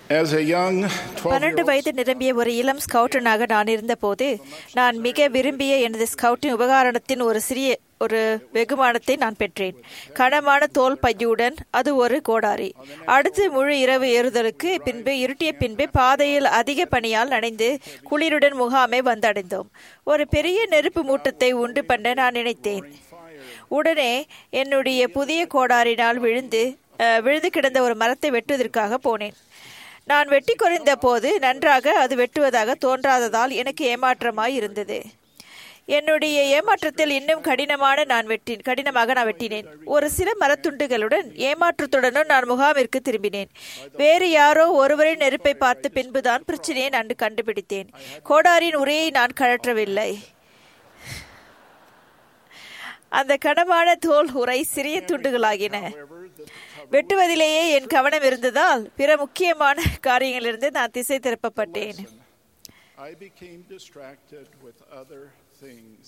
As a young 12 பன்னெண்டு வயது நிரம்பிய ஒரு இளம் ஸ்கவுட்டனாக நான் இருந்தபோது நான் மிக விரும்பிய எனது ஸ்கவுட்டின் உபகரணத்தின் ஒரு சிறிய ஒரு வெகுமானத்தை நான் பெற்றேன் கனமான தோல் பையுடன் அது ஒரு கோடாரி அடுத்து முழு இரவு ஏறுதலுக்கு பின்பு இருட்டிய பின்பு பாதையில் அதிக பனியால் நனைந்து குளிருடன் முகாமை வந்தடைந்தோம் ஒரு பெரிய நெருப்பு மூட்டத்தை உண்டு பண்ண நான் நினைத்தேன் உடனே என்னுடைய புதிய கோடாரினால் விழுந்து அஹ், விழுந்து கிடந்த ஒரு மரத்தை வெட்டுவதற்காக போனேன் நான் வெட்டி குறைந்த போது நன்றாக அது வெட்டுவதாக தோன்றாததால் எனக்கு ஏமாற்றமாய் இருந்தது என்னுடைய ஏமாற்றத்தில் இன்னும் கடினமான நான் வெட்டி கடினமாக நான் வெட்டினேன் ஒரு சில மரத்துண்டுகளுடன் ஏமாற்றத்துடனும் நான் முகாமிற்கு திரும்பினேன் வேறு யாரோ ஒருவரை நெருப்பை பார்த்த பின்புதான் பிரச்சனையை நான் கண்டுபிடித்தேன் கோடாரின் உரையை நான் கழற்றவில்லை அந்த கனமான தோல் உரை சிறிய துண்டுகளாகின வெட்டுவதிலேயே என் கவனம் இருந்ததால் பிற முக்கியமான காரியங்களிலிருந்து நான் திசை திருப்பப்பட்டேன் I became distracted with other things.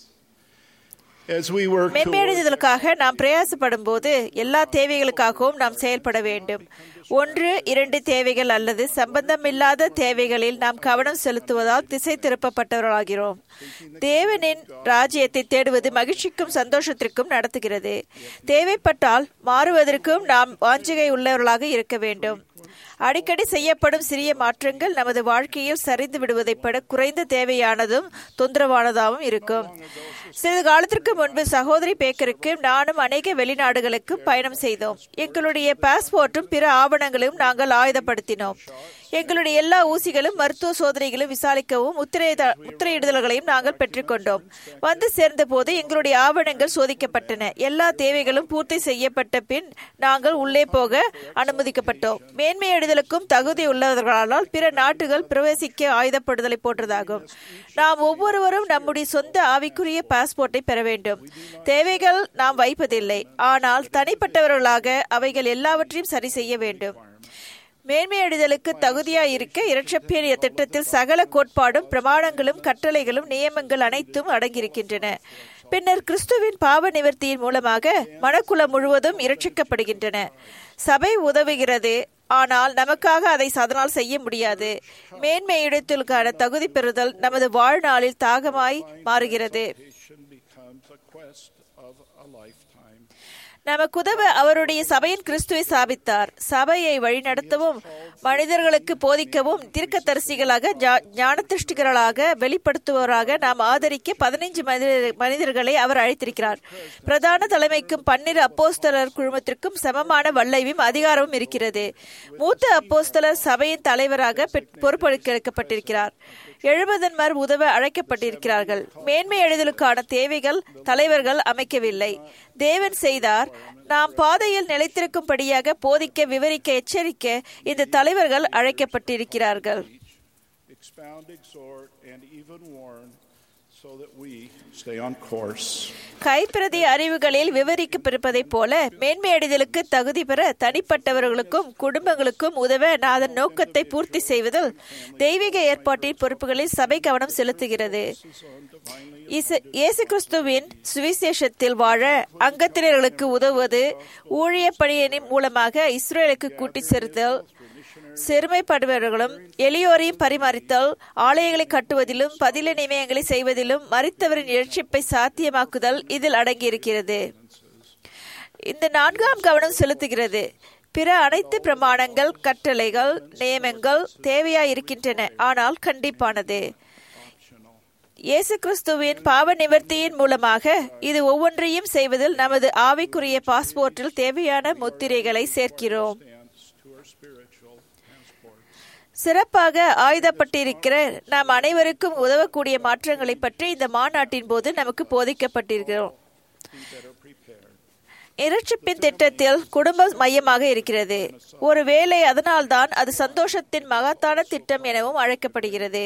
As we work toward மென்மேடுதலுக்காக நாம் பிரயாசப்படும் போது எல்லா தேவைகளுக்காகவும் நாம் செயல்பட வேண்டும் ஒன்று இரண்டு தேவைகள் அல்லது சம்பந்தமில்லாத தேவைகளில் நாம் கவனம் செலுத்துவதால் திசை திருப்பப்பட்டவர்களாகிறோம் தேவனின் ராஜ்யத்தை தேடுவது மகிழ்ச்சிக்கும் சந்தோஷத்திற்கும் நடத்துகிறது தேவைப்பட்டால் மாறுவதற்கும் நாம் வாஞ்சிகை உள்ளவர்களாக இருக்க வேண்டும் அடிக்கடி செய்யப்படும் சிறிய மாற்றங்கள் நமது வாழ்க்கையில் சரிந்து விடுவதை விட குறைந்த தேவையானதும் தொந்தரவானதாகவும் இருக்கும் சிறிது காலத்திற்கு முன்பு சகோதரி பேக்கருக்கு நானும் அநேக வெளிநாடுகளுக்கு பயணம் செய்தோம் எங்களுடைய பாஸ்போர்ட்டும் பிற ஆவணங்களையும் நாங்கள் ஆயுதப்படுத்தினோம் எங்களுடைய எல்லா ஊசிகளும் மருத்துவ சோதனைகளும் விசாரிக்கவும் முத்திரையிட- முத்திரையிடுதல்களையும் நாங்கள் பெற்றுக்கொண்டோம் வந்து சேர்ந்த போது எங்களுடைய ஆவணங்கள் சோதிக்கப்பட்டன எல்லா தேவைகளும் பூர்த்தி செய்யப்பட்ட பின் நாங்கள் உள்ளே போக அனுமதிக்கப்பட்டோம் மேன்மையடைதலுக்கும் தகுதி உள்ளவர்களால் பிற நாட்டுகள் பிரவேசிக்க ஆயுதப்படுதலை போன்றதாகும் நாம் ஒவ்வொருவரும் நம்முடைய சொந்த ஆவிக்குரிய பாஸ்போர்ட்டை பெற வேண்டும் தேவைகள் நாம் வைப்பதில்லை ஆனால் தனிப்பட்டவர்களாக அவைகள் எல்லாவற்றையும் சரி செய்ய வேண்டும் மேன்மையடைதலுக்கு தகுதியாய் இருக்க இரட்சப்பிய திட்டத்தில் சகல கோட்பாடும் பிரமாணங்களும் கட்டளைகளும் நியமங்கள் அனைத்தும் அடங்கியிருக்கின்றன பின்னர் கிறிஸ்துவின் பாவ நிவர்த்தியின் மூலமாக மனக்குலம் முழுவதும் இரட்சிக்கப்படுகின்றன சபை உதவுகிறது ஆனால் நமக்காக அதை அதனால் செய்ய முடியாது மேன்மையிடத்திற்கான தகுதி பெறுதல் நமது வாழ்நாளில் தாகமாய் மாறுகிறது Salvation becomes a quest of a lifetime. நமக்குதவ அவருடைய சபையின் கிறிஸ்துவை சாபித்தார் சபையை வழிநடத்தவும் மனிதர்களுக்கு போதிக்கவும் தீர்க்கதரிசிகளாக ஜா- ஞானதிருஷ்டிகர்களாக வெளிப்படுத்துவோராக நாம் ஆதரிக்க பதினைஞ்சு மனிதர் மனிதர்களை அவர் அழைத்திருக்கிறார் பிரதான தலைமைக்கும் பன்னிரு அப்போஸ்தலர் குழுமத்திற்கும் சமமான வல்லமையும் அதிகாரமும் இருக்கிறது மூத்த அப்போஸ்தலர் சபையின் தலைவராக பெற்- பொறுப்பெடுக்கப்பட்டிருக்கிறார் எழுபதன்மார் உதவ அழைக்கப்பட்டிருக்கிறார்கள் மேன்மை எழுதலுக்கான தேவைகள் தலைவர்கள் அமைக்கவில்லை தேவன் செய்தார் நாம் பாதையில் நிலைத்திருக்கும்படியாக போதிக்க விவரிக்க எச்சரிக்க இந்த தலைவர்கள் அழைக்கப்பட்டிருக்கிறார்கள் Expound, exhort, and even warn so that we stay on course. கைப்பிரதி அறிவுகளில் விவரிக்கப்பட்டிருப்பதைப் போல மேன்மையடைதலுக்கு தகுதி பெற தனிப்பட்டவர்களுக்கும் குடும்பங்களுக்கும் உதவ நான் அதன் நோக்கத்தை பூர்த்தி செய்வதில் தெய்வீக ஏற்பாட்டின் பொறுப்புகளில் சபை கவனம் செலுத்துகிறது இசு- இயேசு கிறிஸ்துவின் சுவிசேஷத்தில் வாழ அங்கத்தினர்களுக்கு உதவுவது ஊழிய பணியின் மூலமாக இஸ்ரேலுக்கு கூட்டிச் செலுத்தல் சிறுமைப்படுபவர்களும் எளியோரையும் பரிமாறித்தல் ஆலயங்களை கட்டுவதிலும் பதில நிமையங்களை செய்வதிலும் மறித்தவரின் இரட்சிப்பை சாத்தியமாக்குதல் இதில் அடங்கியிருக்கிறது இந்த நான்காம் கவனம் செலுத்துகிறது பிற அனைத்து பிரமாணங்கள் கட்டளைகள் நியமங்கள் தேவையாயிருக்கின்றன ஆனால் கண்டிப்பானது இயேசு கிறிஸ்துவின் பாவ நிவர்த்தியின் மூலமாக இது ஒவ்வொன்றையும் செய்வதில் நமது ஆவிக்குரிய பாஸ்போர்ட்டில் தேவையான முத்திரைகளை சேர்க்கிறோம் Dance to our spiritual transport. சிறப்பாக ஆயுதப்பட்டிருக்கிற நாம் அனைவருக்கும் உதவக்கூடிய மாற்றங்களை பற்றி இந்த மாநாட்டின் போது நமக்கு போதிக்கப்பட்டிருக்கிறோம் Be better prepared. இரட்சிப்பின் திட்டத்தில் குடும்பம் மையமாக இருக்கிறது ஒருவேளை அதனால்தான் அது சந்தோஷத்தின் மகத்தான திட்டம் எனவும் அழைக்கப்படுகிறது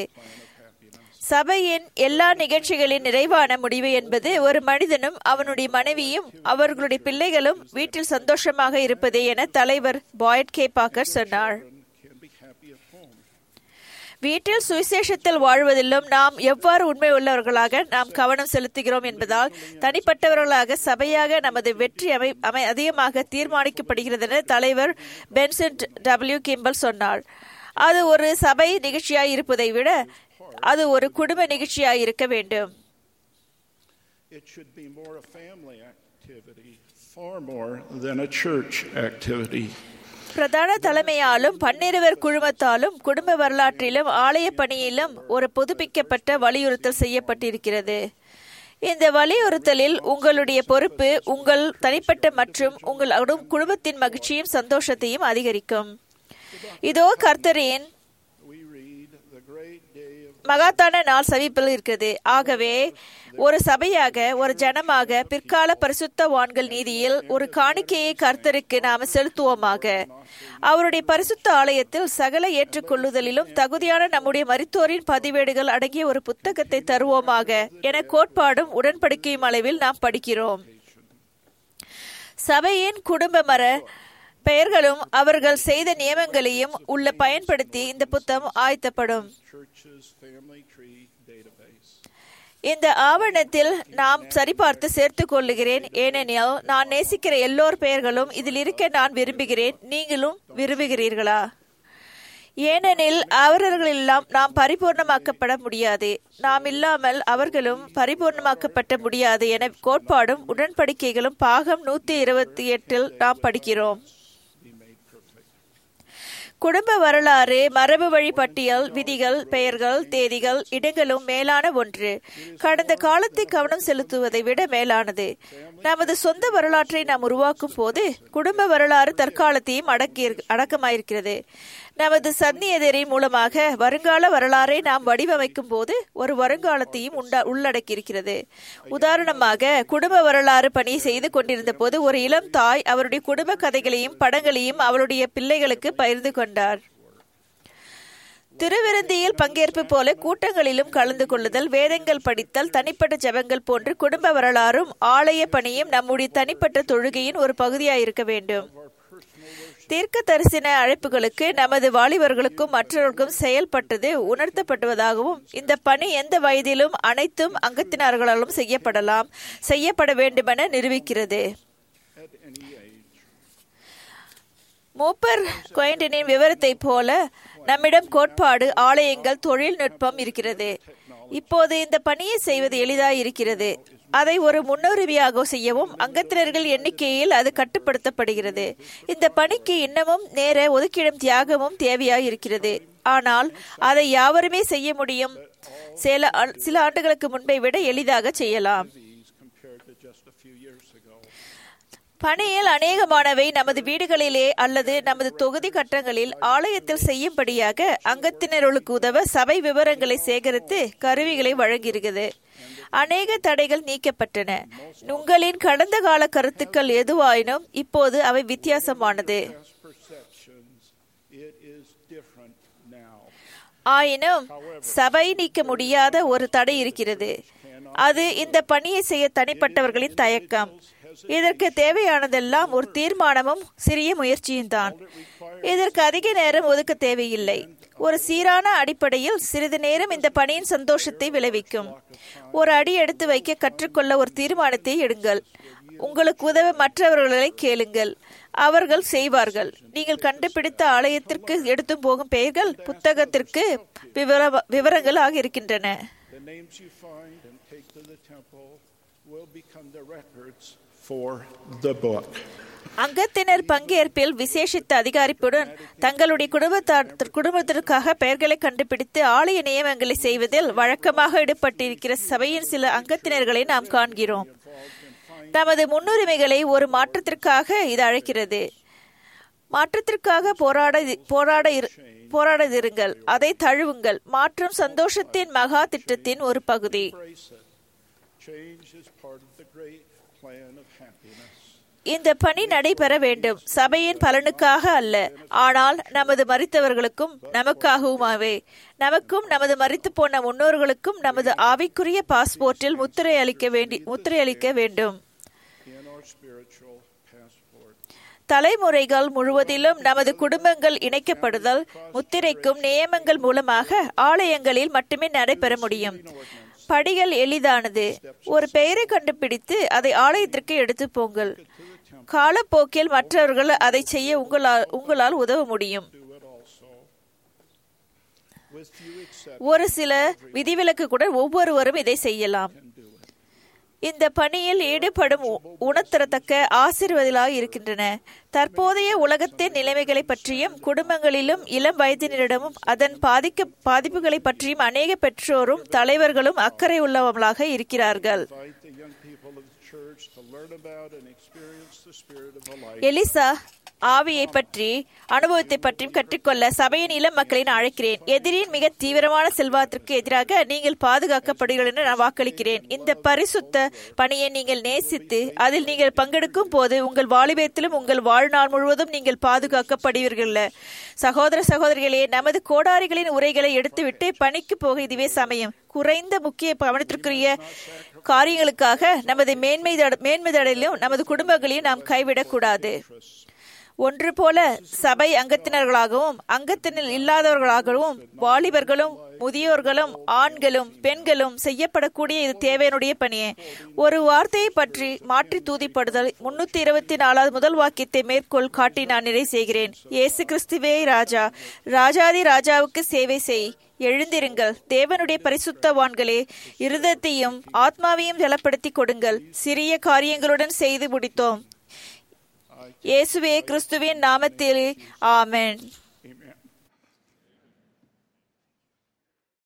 சபையின் எல்லா நிகழ்ச்சிகளின் நிறைவான முடிவு என்பது ஒரு மனிதனும் அவனுடைய மனைவியும் அவர்களுடைய பிள்ளைகளும் வீட்டில் சந்தோஷமாக இருப்பதே என தலைவர் பாய்ட் கே பாக்கர் சொன்னார் Can be happy at home. வீட்டில் சுவிசேஷத்தில் வாழ்வதிலும் நாம் எவ்வாறு உண்மை உள்ளவர்களாக நாம் கவனம் செலுத்துகிறோம் என்பதால் தனிப்பட்டவர்களாக சபையாக நமது வெற்றி அமை அமை அதிகமாக தீர்மானிக்கப்படுகிறது என தலைவர் பென்சன்ட் டபிள்யூ கிம்பல் சொன்னார் அது ஒரு சபை நிகழ்ச்சியாய் இருப்பதை விட அது ஒரு குடும்ப நிகழ்ச்சியாய் இருக்க வேண்டும் It should be more a family activity, far more than a church activity. பிரதான தலைமையாலும் பன்னிருவர் குழுமத்தாலும் குடும்ப வரலாற்றிலும் ஆலய பணியிலும் ஒரு புதுப்பிக்கப்பட்ட வலியுறுத்தல் செய்யப்பட்டிருக்கிறது இந்த வலியுறுத்தலில் உங்களுடைய பொறுப்பு உங்கள் தனிப்பட்ட மற்றும் உங்கள் அடு- குடும்பத்தின் மகிழ்ச்சியும் சந்தோஷத்தையும் அதிகரிக்கும் இதோ கர்த்தரின் We read the great day of மகாத்தான நாள் சமீபத்தில் இருக்கிறது ஆகவே ஒரு சபையாக ஒரு ஜனமாக பிற்கால பரிசுத்தவான்கள் நீதியில் ஒரு காணிக்கையை கர்த்தருக்கு நாம செலுத்துவோமாக அவருடைய பரிசுத்த ஆலயத்தில் சகல ஏற்றுக்கொள்ளுதலிலும் தகுதியான நம்முடைய மரித்தோரின் பதிவேடுகள் அடங்கிய ஒரு புத்தகத்தை தருவோமாக என கோட்பாடும் உடன்படிக்கையும் அளவில் நாம் படிக்கிறோம் சபையின் குடும்ப மர பெயர்களும் அவர்கள் செய்த நியமங்களையும் உள்ள பயன்படுத்தி இந்த புத்தகம் ஆயத்தப்படும் Church's Family Tree Database. இந்த ஆவணத்தில் நாம் சரிபார்த்து சேர்த்துக் கொள்ளுகிறேன் ஏனெனில் நான் நேசிக்கிற எல்லோர் பெயர்களும் இதில் இருக்க நான் விரும்புகிறேன் நீங்களும் விரும்புகிறீர்களா ஏனெனில் அவர்களெல்லாம் நாம் பரிபூர்ணமாக்கப்பட முடியாது நாம் இல்லாமல் அவர்களும் பரிபூர்ணமாக்கப்பட்ட முடியாது என கோட்பாடும் உடன்படிக்கைகளும் பாகம் நூத்தி இருபத்தி எட்டில் நாம் படிக்கிறோம் Be made perfect. குடும்ப வரலாறு மரபு வழி பட்டியல் விதிகள் பெயர்கள் தேதிகள் இடங்களும் மேலான ஒன்று கடந்த காலத்தை கவனம் செலுத்துவதை விட மேலானது நமது சொந்த வரலாற்றை நாம் உருவாக்கும் போது குடும்ப வரலாறு தற்காலத்தையும் அடக்கி அடக்கமாயிருக்கிறது நமது சந்நியதரை மூலமாக வருங்கால வரலாறை நாம் வடிவமைக்கும் போது ஒரு வருங்காலத்தையும் உண்டா உள்ளடக்கியிருக்கிறது உதாரணமாக குடும்ப வரலாறு பணி செய்து கொண்டிருந்த போது ஒரு இளம் தாய் அவருடைய குடும்ப கதைகளையும் படங்களையும் அவளுடைய பிள்ளைகளுக்கு பகிர்ந்து கொண்டார் திருவிருந்தியில் பங்கேற்பு போல கூட்டங்களிலும் கலந்து கொள்ளுதல் வேதங்கள் படித்தல் தனிப்பட்ட ஜெபங்கள் போன்று குடும்ப வரலாறும் ஆலய பணியும் நம்முடைய தனிப்பட்ட தொழுகையின் ஒரு பகுதியாயிருக்க வேண்டும் தீர்க்க தரிசன அழைப்புகளுக்கு நமது வாலிபர்களுக்கும் மற்றவர்களுக்கும் செயல்பட்டது உணர்த்தப்படுவதாகவும் இந்த பணி எந்த வயதிலும் அனைத்தும் அங்கத்தினர்களாலும் செய்யப்படலாம் செய்யப்பட வேண்டுமென நிரூபிக்கிறது At any age. மூப்பர் குவைண்டனின் விவரத்தைப் போல நம்மிடம் கோட்பாடு ஆலயங்கள் தொழில்நுட்பம் இருக்கிறது இப்போது இந்த பணியை செய்வது எளிதாய் இருக்கிறது அதை ஒரு முன்னுரிமையாக செய்யவும் அங்கத்தினர்கள் எண்ணிக்கையில் அது கட்டுப்படுத்தப்படுகிறது இந்த பணிக்கு இன்னமும் நேர ஒதுக்கிடும் தியாகமும் தேவையாய் இருக்கிறது ஆனால் அதை யாவருமே செய்ய முடியும் சில சில ஆண்டுகளுக்கு முன்பை விட எளிதாக செய்யலாம் These compared to just a few years ago. பணியில் அநேகமானவை நமது வீடுகளிலே அல்லது நமது தொகுதி கட்டங்களில் ஆலயத்தில் செய்யும்படியாக அங்கத்தினர்களுக்கு உதவ சபை விவரங்களை சேகரித்து கருவிகளை வழங்கியிருக்கிறது அநேக தடைகள் நீக்கப்பட்டன உங்களின் கடந்த கால கருத்துக்கள் எதுவாயினும் இப்போது அவை வித்தியாசமானது Past perceptions, it is different now. ஆயினும் சபை நீக்க முடியாத ஒரு தடை இருக்கிறது அது இந்த பணியை செய்ய தனிப்பட்டவர்களின் தயக்கம் இதற்கு தேவையானதெல்லாம் ஒரு தீர்மானமும் சிறிய முயற்சியும் தான் இதற்கு அதிக நேரம் ஒதுக்க தேவையில்லை ஒரு சீரான அடிப்படையில் சிறிது நேரம் இந்த பணியின் சந்தோஷத்தை விளைவிக்கும் ஒரு அடி எடுத்து வைக்க கற்றுக்கொள்ள ஒரு தீர்மானத்தை எடுங்கள் உங்களுக்கு உதவ மற்றவர்களை கேளுங்கள் அவர்கள் செய்வார்கள் நீங்கள் கண்டுபிடித்த ஆலயத்திற்கு எடுத்து போகும் பெயர்கள் புத்தகத்திற்கு விவர விவரங்கள் ஆக இருக்கின்றன The names you find and take to the temple will become the records for the book. அங்கத்தினர் பங்கேற்பில் விசேஷித்த அதிகாரிப்புடன் தங்களுடைய குடும்பத்தார் குடும்பத்திற்காக பெயர்களை கண்டுபிடித்து ஆலய நியமங்களை செய்வதில் வழக்கமாக ஈடுபட்டிருக்கிற சபையின் சில அங்கத்தினர்களை நாம் காண்கிறோம் நமது முன்னுரிமைகளை ஒரு மாற்றத்திற்காக இது அழைக்கிறது மாற்றத்திற்காக போராட போராட இரு- போராடாதிருங்கள் அதை தழுவுங்கள் மாற்றம் சந்தோஷத்தின் மகா திட்டத்தின் ஒரு பகுதி Embrace it. Change is part of the great plan of happiness. இந்த பணி நடைபெற வேண்டும் சபையின் பலனுக்காக அல்ல ஆனால் நமது மறித்தவர்களுக்கும் நமக்காகவுமாவே நமக்கும் நமது மறித்து போன முன்னோர்களுக்கும் நமது ஆவிக்குரிய பாஸ்போர்ட்டில் முத்திரை அளிக்க வேண்டி முத்திரை அளிக்க வேண்டும் In our spiritual passport. தலைமுறைகள் முழுவதிலும் நமது குடும்பங்கள் இணைக்கப்படுதல் முத்திரைக்கும் நியமங்கள் மூலமாக ஆலயங்களில் மட்டுமே நடைபெற முடியும் படிகள் எளிதானது ஒரு பெயரை கண்டுபிடித்து அதை ஆலயத்திற்கு எடுத்து போங்கள் காலப்போக்கில் மற்றவர்கள் அதை செய்ய உங்களால் உங்களால் உதவ முடியும் Do it also. with few exceptions, ஒரு சில விதிவிலக்குடன் ஒவ்வொருவரும் இதை செய்யலாம் can do it. இந்த பணியில் ஈடுபடும் உ- உணர்த்தரத்தக்க ஆசீர்வதிகளாக இருக்கின்றன தற்போதைய உலகத்தின் நிலைமைகளை பற்றியும் குடும்பங்களிலும் இளம் வயதினரிடமும் அதன் பாதிக்க பாதிப்புகளை பற்றியும் அநேக பெற்றோரும் தலைவர்களும் அக்கறை உள்ளவர்களாக இருக்கிறார்கள் Invite the young people of the church to learn about and experience the spirit of the light. Elisha ஆவியை பற்றி அனுபவத்தை பற்றியும் கற்றுக்கொள்ள சபையின் இளம் மக்களை நான் அழைக்கிறேன் எதிரின் மிக தீவிரமான செல்வாத்திற்கு எதிராக நீங்கள் பாதுகாக்கப்படுங்கள் என்று நான் வாக்களிக்கிறேன் இந்த பரிசுத்த பணியை நீங்கள் நேசித்து அதில் நீங்கள் பங்கெடுக்கும் போது உங்கள் வாலிபத்திலும் உங்கள் வாழ்நாள் முழுவதும் நீங்கள் பாதுகாக்கப்படுவீர்கள் சகோதர சகோதரிகளே நமது கோடாரிகளின் உரைகளை எடுத்துவிட்டு பணிக்கு போக இதுவே சமயம் குறைந்த முக்கிய கவனத்திற்குரிய காரியங்களுக்காக நமது மேன்மை தட- மேன்மை தடையிலும் நமது குடும்பங்களையும் நாம் கைவிடக்கூடாது ஒன்று போல சபை அங்கத்தினர்களாகவும் அங்கத்தினர் இல்லாதவர்களாகவும் வாலிபர்களும் முதியோர்களும் ஆண்களும் பெண்களும் செய்யப்படக்கூடிய இது தேவையனுடைய பணியே ஒரு வார்த்தையை பற்றி மாற்றி தூதிப்படுதல் முன்னூத்தி இருபத்தி நாலாவது முதல் வாக்கியத்தை மேற்கோள் காட்டி நான் நிறை செய்கிறேன் இயேசு கிறிஸ்துவே ராஜா ராஜாதி ராஜாவுக்கு சேவை செய் எழுந்திருங்கள் தேவனுடைய பரிசுத்தவான்களே இருதத்தையும் ஆத்மாவையும் ஜலப்படுத்தி கொடுங்கள் சிறிய காரியங்களுடன் செய்து முடித்தோம் இயேசுவே கிறிஸ்துவின் நாமத்தில் ஆமென்